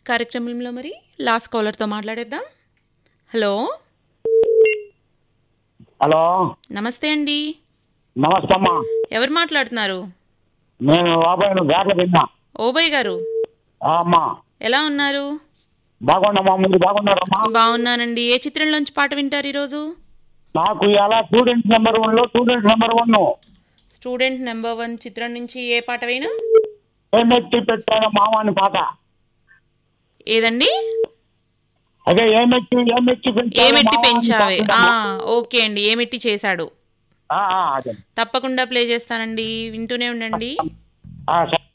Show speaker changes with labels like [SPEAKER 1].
[SPEAKER 1] కార్యక్రమంలో మరి లాస్ట్ కాలర్తో మాట్లాడేద్దాం హలో
[SPEAKER 2] హలో
[SPEAKER 1] నమస్తే అండి
[SPEAKER 2] నమస్తే అమ్మా
[SPEAKER 1] ఎవరు మాట్లాడుతున్నారు
[SPEAKER 2] నేను బాబాయ్ గాట్ల తిన్నా
[SPEAKER 1] ఓబయ్ గారు
[SPEAKER 2] ఆ, అమ్మా
[SPEAKER 1] ఎలా ఉన్నారు
[SPEAKER 2] బాగున్నామా మీరు బాగున్నారమ్మా
[SPEAKER 1] బాగున్నానండి ఏ చిత్రంలోంచి పాట వింటారు ఈరోజు
[SPEAKER 2] నాకు ఇలా స్టూడెంట్ నెంబర్ వన్ లో student number one
[SPEAKER 1] student number one చిత్రం నుంచి ఏ పాట వేయను
[SPEAKER 2] ఏమెత్తి పెట్టాను మామాని పాట
[SPEAKER 1] ఏదండి
[SPEAKER 2] అదే ఏమెత్తి ఏమెత్తి పెంచాడు
[SPEAKER 1] ఏమెట్టి
[SPEAKER 2] మావా అని
[SPEAKER 1] పెంచావే
[SPEAKER 2] పాట
[SPEAKER 1] ఆ,
[SPEAKER 2] ఉందమ్మా.
[SPEAKER 1] ఓకే అండి ఏమెట్టి చేశాడు
[SPEAKER 2] ఆ, ఆ, అదే
[SPEAKER 1] తప్పకుండా ప్లే చేస్తానండి వింటూనే ఉండండి
[SPEAKER 2] ఆ, సరే